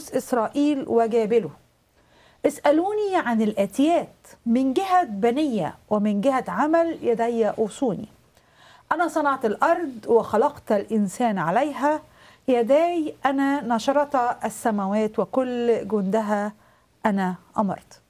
نفوس إسرائيل وجابله اسألوني عن الآتيات من جهة بنية ومن جهة عمل يدي أوصوني أنا صنعت الأرض وخلقت الإنسان عليها يداي أنا نشرت السماوات وكل جندها أنا أمرت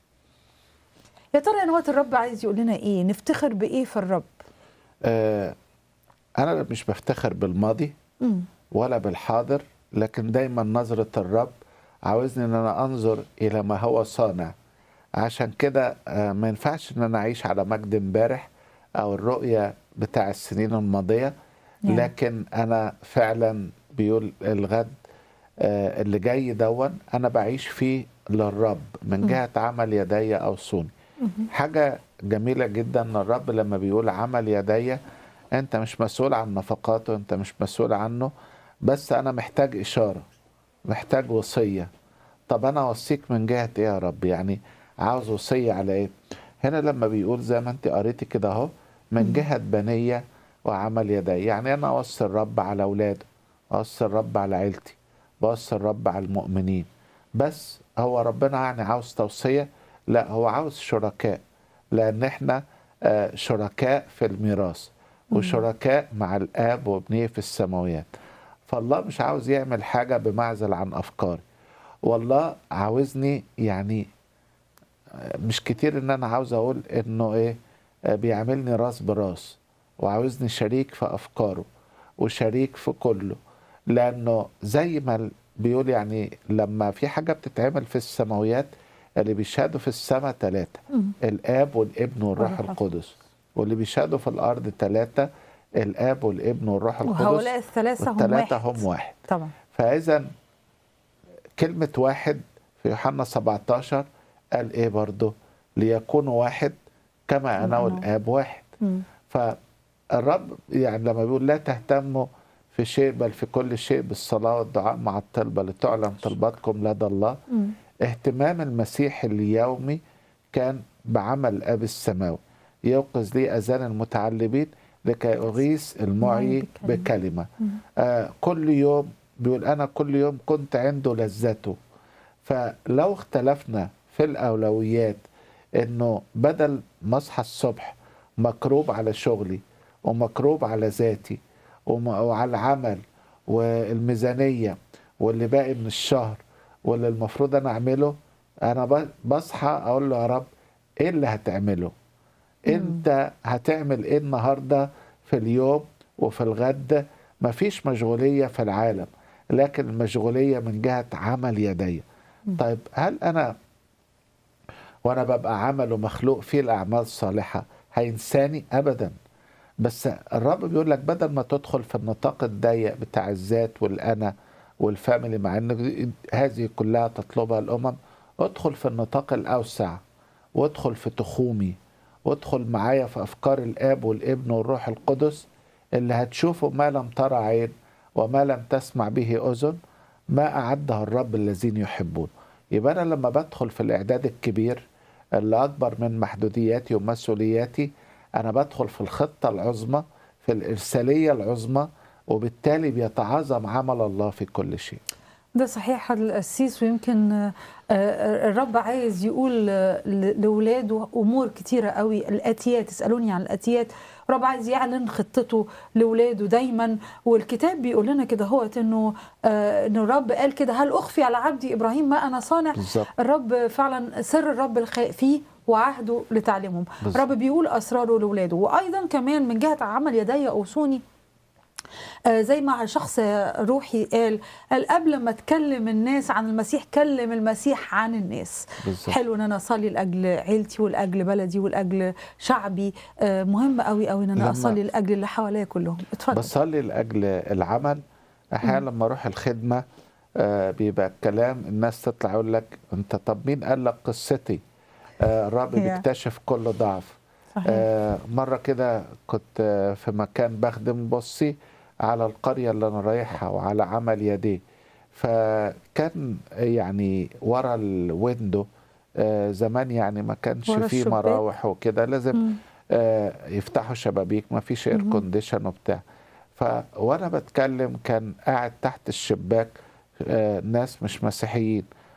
يا ترى يا نواة الرب عايز يقول لنا إيه نفتخر بإيه في الرب آه انا مش بفتخر بالماضي مم. ولا بالحاضر لكن دايما نظرة الرب عاوزني ان انا انظر الى ما هو صانع عشان كده آه، ما ينفعش ان انا اعيش على مجد امبارح او الرؤية بتاع السنين الماضية نعم. لكن انا فعلا بيقول الغد آه، اللي جاي دون انا بعيش فيه للرب من جهة عمل يدي او صوني حاجة جميلة جدا ان الرب لما بيقول عمل يدي انت مش مسؤول عن نفقاته انت مش مسؤول عنه بس انا محتاج اشارة محتاج وصية طب انا اوصيك من جهة ايه يا رب يعني عاوز وصية على ايه هنا لما بيقول زي ما انت قريتي كده اهو من جهة بنية وعمل يدي يعني انا اوصي الرب على اولاده اوصي الرب على عيلتي بوصي الرب على المؤمنين بس هو ربنا يعني عاوز توصية لا هو عاوز شركاء لان احنا آه، شركاء في الميراث وشركاء مع الاب وابنيه في السماويات فالله مش عاوز يعمل حاجة بمعزل عن افكاري والله عاوزني يعني آه، مش كتير ان انا عاوز اقول انه ايه آه، بيعملني راس براس وعاوزني شريك في افكاره وشريك في كله لانه زي ما ال- بيقول يعني لما في حاجه بتتعمل في السماويات اللي بيشهدوا في السماء ثلاثه مم. الاب والابن والروح والروح القدس واللي بيشهدوا في الارض ثلاثه الاب والابن والروح وهؤلاء القدس الثلاثة هم والثلاثه واحد هم واحد طبعا فاذا كلمه واحد في يوحنا 17 قال ايه برضه ليكونوا واحد كما انا كما أنا. والاب واحد مم. فالرب يعني لما بيقول لا تهتموا في شيء بل في كل شيء بالصلاة والدعاء مع الطلبة لتعلم طلباتكم لدى الله مم. اهتمام المسيح اليومي كان بعمل الأب السماوي يوقظ لي أذان المتعلمين لكي أغيث المعي بكلمة. بكلمة مم. آه كل يوم بيقول أنا كل يوم كنت عنده لذته فلو اختلفنا في الأولويات إنه بدل ما أصحى الصبح مكروب على شغلي ومكروب على ذاتي وم- وعلى العمل والميزانية واللي باقي من الشهر واللي المفروض أنا أعمله أنا ب- بصحى أقول له يا رب إيه اللي هتعمله انت هتعمل ايه النهارده في اليوم وفي الغد مفيش مشغوليه في العالم لكن المشغوليه من جهه عمل يدي طيب هل انا وانا ببقى عمل ومخلوق فيه الاعمال الصالحه هينساني ابدا بس الرب بيقول لك بدل ما تدخل في النطاق الضيق بتاع الذات والانا والفاميلي مع ان هذه كلها تطلبها الامم ادخل في النطاق الاوسع وادخل في تخومي وادخل معايا في افكار الاب والابن والروح القدس اللي هتشوفوا ما لم ترى عين وما لم تسمع به اذن ما اعده الرب الذين يحبون يبقى انا لما بدخل في الاعداد الكبير اللي اكبر من محدودياتي ومسؤولياتي انا بدخل في الخطه العظمى في الارساليه العظمى وبالتالي بيتعاظم عمل الله في كل شيء ده صحيح القسيس ويمكن آه، آه، الرب عايز يقول آه، ل- لولاده امور كتيره قوي الاتيات اسالوني عن الاتيات الرب عايز يعلن خطته لولاده دايما والكتاب بيقول لنا كده هو انه آه، ان الرب قال كده هل اخفي على عبدي ابراهيم ما انا صانع بالظبط الرب فعلا سر الرب الخ- فيه وعهده لتعليمهم بالظبط. الرب بيقول اسراره لاولاده وايضا كمان من جهه عمل يدي اوصوني آه، زي ما شخص روحي قال قال قبل ما تكلم الناس عن المسيح كلم المسيح عن الناس بالظبط حلو ان انا اصلي لاجل عيلتي ولاجل بلدي ولاجل شعبي آه، مهم قوي قوي ان انا لما- اصلي لاجل اللي حواليا كلهم اتفضل بصلي لاجل العمل احيانا لما اروح الخدمه آه، بيبقى الكلام الناس تطلع يقول لك انت طب مين قال لك قصتي آه، الرب Yeah. بيكتشف كل ضعف صحيح آه، مرة كده كنت آه، في مكان بخدم بصي على القرية اللي أنا رايحها وعلى عمل يديه فكان يعني ورا الويندو آه، زمان يعني ما كانش ورا فيه الشباك. مراوح وكده لازم مم. آه، يفتحوا شبابيك ما فيش اير مهم. كونديشن وبتاع ف وانا بتكلم كان قاعد تحت الشباك آه، ناس مش مسيحيين